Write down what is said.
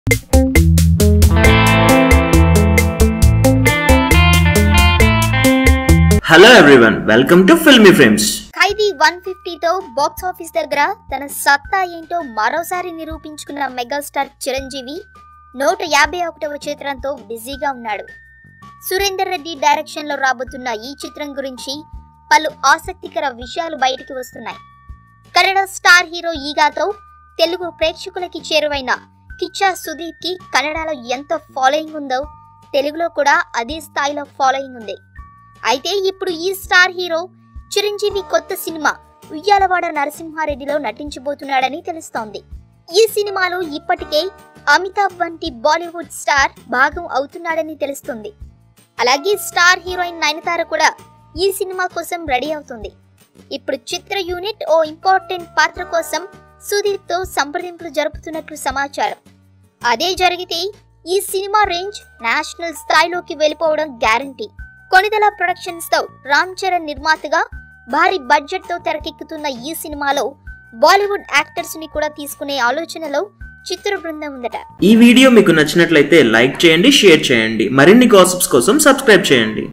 hello everyone welcome to filmy frames Khaidi one ఫిఫ్టీతో box office దగ్గర తన సత్తా ఏంటో మరోసారి నిరూపించుకున్న మెగాస్టార్ చిరంజీవి నూట యాభై ఒకటవ చిత్రంతో బిజీగా ఉన్నాడు సురేందర్ రెడ్డి డైరెక్షన్లో రాబోతున్న ఈ చిత్రం గురించి పలు ఆసక్తికర విషయాలు బయటికి వస్తున్నాయి కన్నడ స్టార్ హీరో ఈగాతో తెలుగు ప్రేక్షకులకి చేరువైన కిచ్చా సుదీప్ కి కన్నడలో ఎంత ఫాలోయింగ్ ఉందో తెలుగులో కూడా అదే స్థాయిలో ఫాలోయింగ్ ఉంది అయితే ఇప్పుడు ఈ స్టార్ హీరో చిరంజీవి కొత్త సినిమా ఉయ్యాలవాడ నరసింహారెడ్డిలో నటించబోతున్నాడని తెలుస్తోంది ఈ సినిమాలో ఇప్పటికే అమితాబ్ వంటి బాలీవుడ్ స్టార్ భాగం అవుతున్నాడని తెలుస్తుంది అలాగే స్టార్ హీరోయిన్ నయనతార కూడా ఈ సినిమా కోసం రెడీ అవుతుంది ఇప్పుడు చిత్ర యూనిట్ ఓ ఇంపార్టెంట్ పాత్ర కోసం సుదీప్ తో సంప్రదింపులు జరుపుతున్నట్లు సమాచారం అదే జరిగితే ఈ సినిమా రేంజ్ నేషనల్ స్థాయిలోకి వెళ్ళిపోవడం గ్యారంటీ కొనిదల ప్రొడక్షన్స్ తో రామ్ చరణ్ నిర్మాతగా భారీ బడ్జెట్ తో తెరకెక్కుతున్న ఈ సినిమాలో బాలీవుడ్ యాక్టర్స్ ని కూడా తీసుకునే ఆలోచనలో చిత్ర బృందం ఉందట ఈ వీడియో మీకు నచ్చినట్లయితే లైక్ చేయండి షేర్ చేయండి మరిన్ని గాసిప్స్ కోసం సబ్స్క్రైబ్ చేయండి